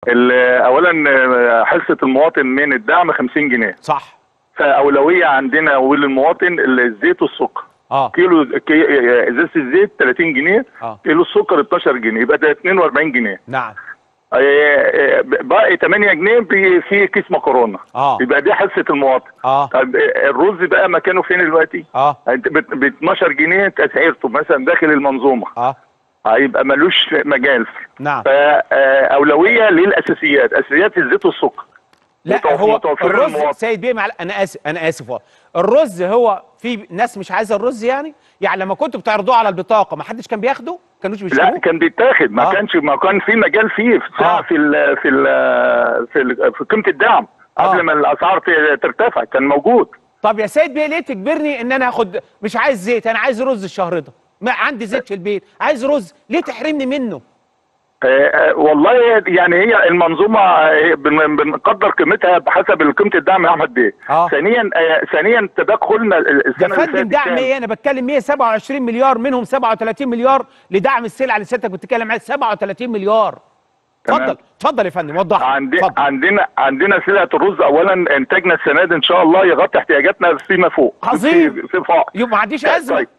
ال- اولا آه، حصه المواطن من الدعم 50 جنيه صح فاولويه عندنا وللمواطن الزيت والسكر اه كيلو كي- ازازه الزيت 30 جنيه اه كيلو السكر 12 جنيه يبقى ده 42 جنيه نعم آه، آه، باقي 8 جنيه بي- في كيس مكرونه اه يبقى دي حصه المواطن اه طب آه، الرز بقى مكانه فين دلوقتي؟ اه انت ب 12 جنيه تسعيرته مثلا داخل المنظومه اه هيبقى ملوش مجال نعم فاولويه للاساسيات اساسيات الزيت والسكر لا متوفر- هو متوفر الرز المواطن. سيد بيه معل... انا اسف انا اسف والله. الرز هو في ناس مش عايزه الرز يعني يعني لما كنتوا بتعرضوه على البطاقه ما حدش كان بياخده كانوش لا بيشتروه كان بيتاخد ما آه. كانش ما كان في مجال فيه في ساعه آه. في ال في ال في ال في قيمه الدعم آه. قبل ما الاسعار ت- ترتفع كان موجود طب يا سيد بيه ليه تجبرني ان انا اخد مش عايز زيت انا عايز رز الشهر ده ما عندي زيت في البيت عايز رز ليه تحرمني منه آه، آه، والله يعني هي المنظومه آه، بن- بنقدر قيمتها بحسب قيمه الدعم يا احمد بيه آه. ثانيا آه، ثانيا تدخلنا يا السنه اللي فندم فاتت دعم كان- ايه انا بتكلم 127 مليار منهم 37 مليار لدعم السلع اللي سيادتك بتتكلم عليها 37 مليار تمام. اتفضل اتفضل يا فندم وضح لي. عندي اتفضل عندنا عندنا سلعه الرز اولا انتاجنا السنه دي ان شاء الله يغطي احتياجاتنا فيما فوق عظيم. في, في فوق يبقى ما عنديش ازمه طيب.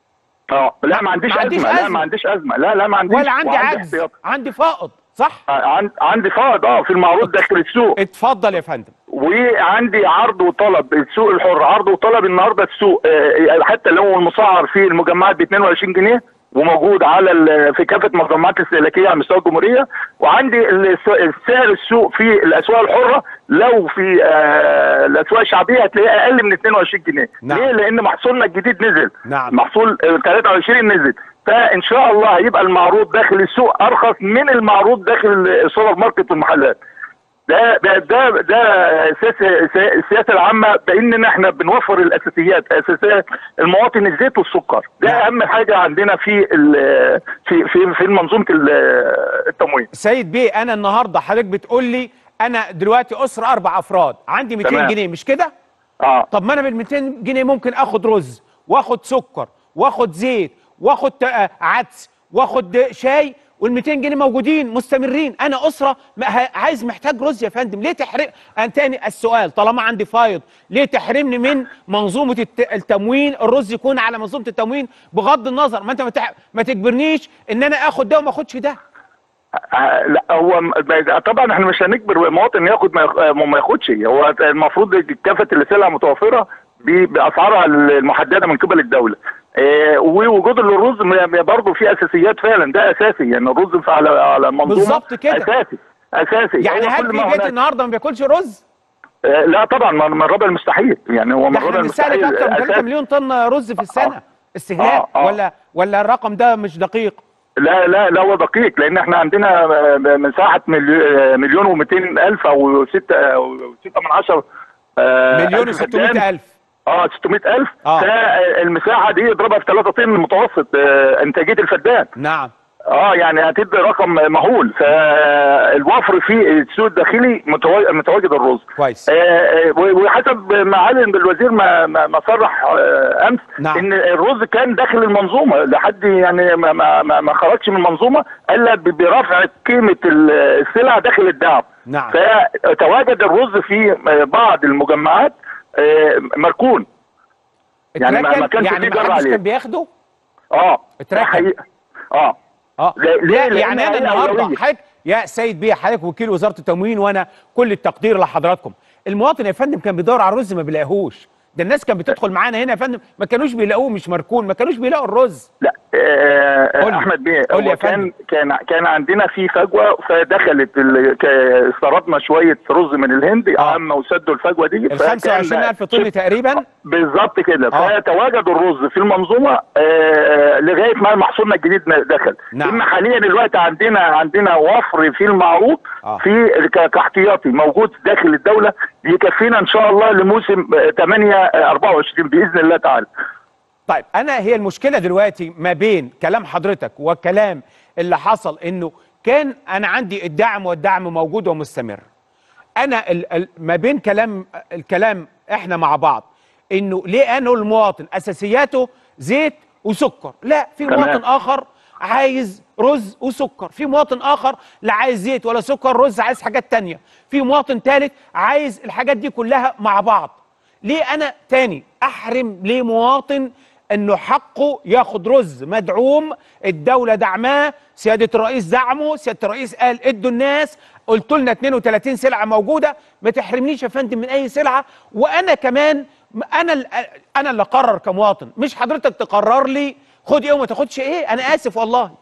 اه لا ما عنديش ما عنديش ازمه لا أزمة. ما عنديش ازمه لا لا ما عنديش ولا عندي وعندي عجز احتياط. عندي فائض صح عن- عندي فائض اه في المعروض داخل السوق اتفضل يا فندم وعندي عرض وطلب السوق الحر عرض وطلب النهارده السوق آه، حتى لو المسعر في المجمعات ب 22 جنيه وموجود على ال- في كافه مجمعات الاستهلاكيه على مستوى الجمهوريه وعندي الس- سعر السوق في الاسواق الحره لو في آه، الاسواق الشعبيه هتلاقيه اقل من 22 جنيه نعم. ليه؟ لان محصولنا الجديد نزل نعم. محصول آه، 23 نزل فان شاء الله هيبقى المعروض داخل السوق ارخص من المعروض داخل السوبر ماركت والمحلات ده ده ده ده اساس السياسه العامه باننا احنا بنوفر الاساسيات اساسيات المواطن الزيت والسكر ده نعم. اهم حاجه عندنا في ال- في في في منظومه ال- التموين سيد بيه انا النهارده حضرتك بتقول لي انا دلوقتي اسره اربع افراد عندي 200 تمام. جنيه مش كده اه طب ما انا بال 200 جنيه ممكن اخد رز واخد سكر واخد زيت واخد آه، عدس واخد شاي وال 200 جنيه موجودين مستمرين انا اسره ما- ه- عايز محتاج رز يا فندم ليه تحرم أنا تاني السؤال طالما عندي فايض ليه تحرمني من منظومه الت... التموين الرز يكون على منظومه التموين بغض النظر ما انت ما, تح... ما تجبرنيش ان انا اخد ده وما اخدش ده آه، لا هو م- طبعا احنا مش هنجبر المواطن ياخد ما ياخ- ما ياخدش هو المفروض كافه السلع متوفره ب- باسعارها المحدده من قبل الدوله آه، ووجود الرز برضه في اساسيات فعلا ده اساسي يعني الرز في- على على منظومه بالظبط كده. اساسي اساسي يعني هو هل كل في ما بيت هناك- النهارده ما بياكلش رز آه، لا طبعا من من الربع المستحيل يعني هو من ده الربع احنا بنستهلك المستحيل اكتر من 3 أساسي. مليون طن رز في السنه استهلاك آه، آه. ولا ولا الرقم ده مش دقيق لا لا لا هو دقيق لان احنا عندنا آه، مساحه مليو- آه، مليون و200 الف او 6 او 6 من 10 مليون و600 الف اه 600 الف آه. فالمساحه دي اضربها في 3 طن متوسط آه، انتاجيه الفدان نعم اه يعني هتدي رقم مهول فالوفر في السوق الداخلي متوا- متواجد الرز كويس آه، آه، وحسب معالي الوزير ما ما ما صرح آه، امس نعم. ان الرز كان داخل المنظومه لحد يعني ما ما ما, ما خرجش من المنظومه الا ب- برفع قيمه ال- السلع داخل الدعم نعم فتواجد الرز في بعض المجمعات آه، مركون يعني ما- ما اتركن كانش يعني فيه ما جرعة حدش عليه. كان بياخده اه اتركن. حقيقة. اه اه لا- ليه؟ لا لأن يعني انا هي النهارده أولوية. حضرتك يا سيد بيه حضرتك وكيل وزاره التموين وانا كل التقدير لحضراتكم المواطن يا فندم كان بيدور على الرز ما بيلاقيهوش ده الناس كانت بتدخل معانا هنا يا فندم ما كانوش بيلاقوه مش مركون ما كانوش بيلاقوا الرز لا آه قول لي. احمد بيه قول لي هو يا فندم. كان كان كان عندنا في فجوه فدخلت ال- ك- استردنا شويه رز من الهند آه. عم وسدوا الفجوه دي ال فكان 25000 طن تقريبا بالظبط كده آه. فتواجد الرز في المنظومه آه لغايه ما محصولنا الجديد دخل نعم. اما حاليا دلوقتي عندنا عندنا وفر في المعروض آه. في ك- كاحتياطي موجود داخل الدوله يكفينا ان شاء الله لموسم آه، 8 آه، 24 باذن الله تعالى طيب انا هي المشكله دلوقتي ما بين كلام حضرتك وكلام اللي حصل انه كان انا عندي الدعم والدعم موجود ومستمر انا ال ال ما بين كلام الكلام احنا مع بعض انه ليه انه المواطن اساسياته زيت وسكر لا في تمام. مواطن اخر عايز رز وسكر في مواطن اخر لا عايز زيت ولا سكر رز عايز حاجات تانية في مواطن ثالث عايز الحاجات دي كلها مع بعض ليه انا تاني احرم ليه مواطن انه حقه ياخد رز مدعوم الدوله دعماه سياده الرئيس دعمه سياده الرئيس قال ادوا الناس قلت لنا 32 سلعه موجوده ما تحرمنيش يا فندم من اي سلعه وانا كمان انا ال- انا اللي اقرر كمواطن مش حضرتك تقرر لي خد ايه وما تاخدش ايه انا اسف والله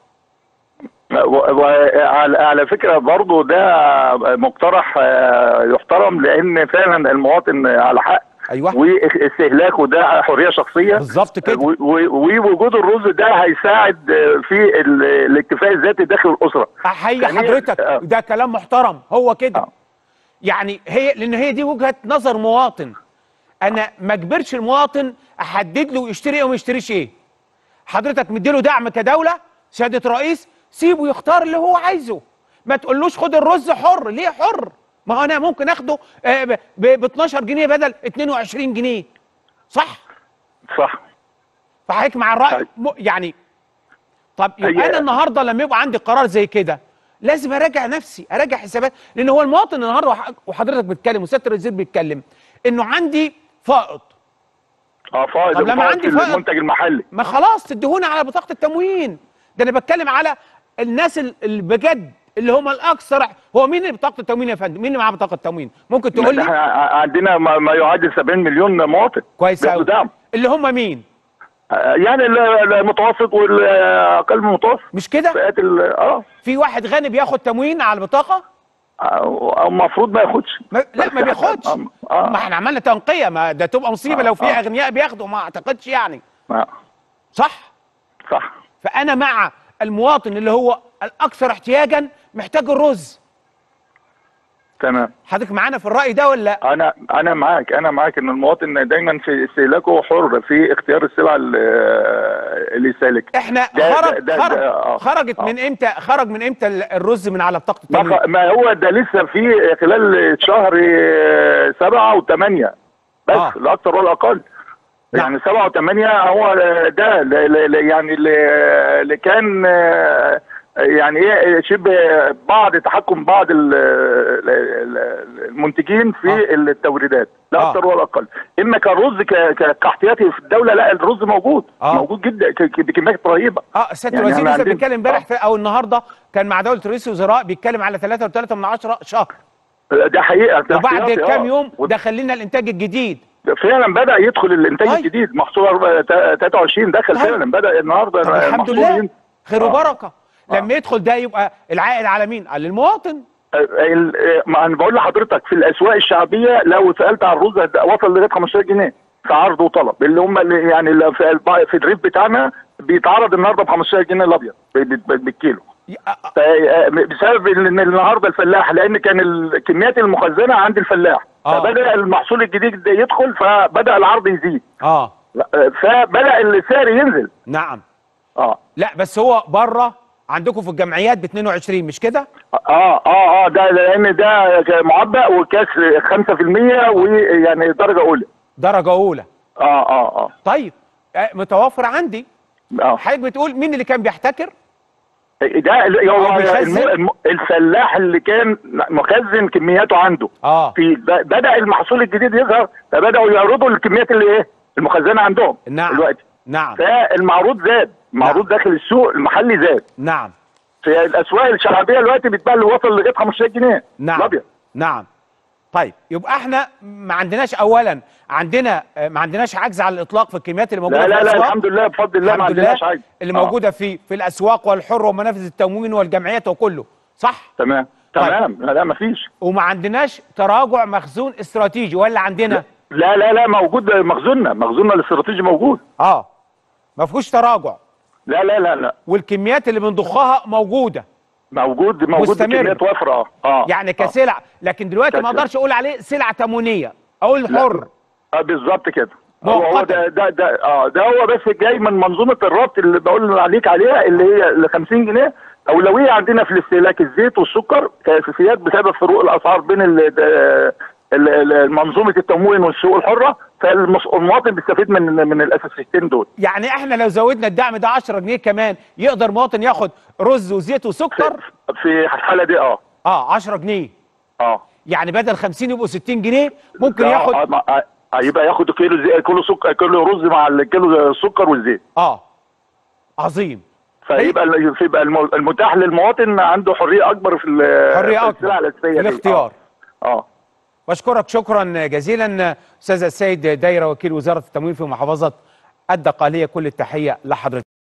وعلى على فكره برضو ده مقترح آه، يحترم لان فعلا المواطن على حق أيوة. واستهلاكه ده حريه شخصيه بالظبط كده. و- و- ووجود الرز ده هيساعد في ال- الاكتفاء الذاتي داخل الاسره احيي يعني- حضرتك آه. ده كلام محترم هو كده آه. يعني هي لان هي دي وجهه نظر مواطن انا ما اجبرش المواطن احدد له يشتري ايه وما يشتريش ايه حضرتك مديله دعم كدوله سياده الرئيس سيبه يختار اللي هو عايزه ما تقولوش خد الرز حر ليه حر ما هو انا ممكن اخده آه، ب ب 12 جنيه بدل 22 جنيه صح صح فحضرتك مع الراي طيب. م- يعني طب يبقى هي- انا النهارده لما يبقى عندي قرار زي كده لازم اراجع نفسي اراجع حسابات لان هو المواطن النهارده وح- وحضرتك بتتكلم وسياده الوزير بيتكلم انه عندي فائض اه فائض طب لما فائض عندي في فائض- المنتج المحلي ما خلاص تديهوني على بطاقه التموين ده انا بتكلم على الناس ال- اللي بجد اللي هم الاكثر هو مين اللي بطاقه التموين يا فندم مين اللي معاه بطاقه التموين ممكن تقول لي احنا عندنا ما ما يعادل 70 مليون مواطن كويس بياخدوا قوي دعم اللي هم مين آه، يعني ال- المتوسط والاقل من المتوسط مش كده فئات ال- اه في واحد غني بياخد تموين على البطاقه آه، المفروض ما ياخدش ما لا ما بياخدش آه، آه. ما احنا عملنا تنقيه ما ده تبقى مصيبه آه، لو في آه. اغنياء بياخدوا ما اعتقدش يعني آه، صح صح فانا مع المواطن اللي هو الاكثر احتياجا محتاج الرز تمام حضرتك معانا في الراي ده ولا لا انا انا معاك انا معاك ان المواطن دايما في استهلاكه حر في اختيار السلعه اللي اللي يسالك احنا ده- خرج ده- ده- خرج ده- آه، خرجت آه. من امتى خرج من امتى ال- الرز من على بطاقه ما, التموين خ- ما هو ده لسه في خلال شهر آه، سبعة وثمانية بس آه. لا أكثر ولا أقل نعم. يعني سبعة وثمانية هو ده ل- ل- ل- يعني اللي اللي كان آه، يعني ايه شبه بعض تحكم بعض ال- ال- ال- المنتجين في آه. التوريدات لا آه. اكثر ولا اقل اما كان رز ك- ك- كاحتياطي في الدوله لا الرز موجود آه. موجود جدا ك- ك- بكميات رهيبه اه سياده يعني الوزير إحنا لسه عندنا- بيتكلم امبارح آه. في- او النهارده كان مع دوله رئيس الوزراء بيتكلم على 3.3 من عشرة شهر ده حقيقه ده وبعد احتياطي، كام آه. يوم و- دخل لنا الانتاج الجديد فعلا بدا يدخل الانتاج طيب. الجديد محصول أربعة- تا- 23 دخل طيب. فعلا بدا النهارده طب الحمد محصول لله ين- خير آه. وبركه آه. لما يدخل ده يبقى العائد على مين؟ على المواطن ال- ما انا بقول لحضرتك في الاسواق الشعبيه لو سالت عن الرز هت- وصل لغايه 15 جنيه في عرض وطلب اللي هم اللي يعني اللي في الب- في الريف بتاعنا بيتعرض النهارده ب 15 جنيه الابيض ب- ب- بالكيلو ي- آه، آه، ف- بسبب ان النهارده الفلاح لان كان الكميات المخزنه عند الفلاح آه. فبدا المحصول الجديد ده يدخل فبدا العرض يزيد اه فبدا السعر ينزل نعم اه لا بس هو بره عندكم في الجمعيات ب 22 مش كده؟ اه اه اه ده لان ده معبأ وكسر 5% ويعني درجه اولى درجه اولى اه اه اه طيب آه، متوفر عندي اه حضرتك بتقول مين اللي كان بيحتكر؟ ده ال- هو أو بيخزن؟ الم- الم- الفلاح اللي كان مخزن كمياته عنده اه في ب- بدا المحصول الجديد يظهر فبداوا يعرضوا الكميات اللي ايه المخزنه عندهم نعم دلوقتي نعم فالمعروض زاد المعروض داخل السوق المحلي زاد نعم في الاسواق الشعبيه دلوقتي بيتباع اللي وصل لغايه 15 جنيه نعم الابيض نعم طيب يبقى احنا ما عندناش اولا عندنا آه، ما عندناش عجز على الاطلاق في الكميات اللي موجوده لا في لا لا الاسواق الحمد لله بفضل الله ما الحمد لله عندناش حاجه اللي آه. موجوده في في الاسواق والحر ومنافذ التموين والجمعيات وكله صح تمام طيب. تمام لا لا مفيش وما عندناش تراجع مخزون استراتيجي ولا عندنا لا لا لا موجود مخزوننا مخزوننا الاستراتيجي موجود اه ما فيهوش تراجع لا لا لا لا والكميات اللي بنضخها موجوده موجود موجود مستمر. بكميات وفره اه اه يعني آه. كسلع لكن دلوقتي ما كسلع. اقدرش اقول عليه سلعه تموينيه اقول لا. حر اه بالظبط كده هو هو مؤقتاً. ده ده ده اه ده هو بس جاي من منظومه الربط اللي بقول عليك عليها اللي هي ال 50 جنيه اولويه عندنا في الاستهلاك الزيت والسكر كاساسيات بسبب فروق الاسعار بين ال- آه، ال- ال- منظومه التموين والسوق الحره فالمواطن بيستفيد من من الاساسيتين دول يعني احنا لو زودنا الدعم ده 10 جنيه كمان يقدر مواطن ياخد رز وزيت وسكر في الحاله دي اه اه 10 جنيه اه يعني بدل 50 يبقوا 60 جنيه ممكن آه، ياخد آه، ما- آه، هيبقى ياخد كيلو زي كيلو سكر كيلو رز مع الكيلو السكر والزيت اه عظيم فيبقى ال- فيبقى الم- المتاح للمواطن عنده حريه اكبر في ال- حريه في اكبر السلع الاساسيه في دي. الاختيار اه, آه. بشكرك شكرا جزيلا استاذ السيد دايره وكيل وزاره التموين في محافظه الدقهليه كل التحيه لحضرتك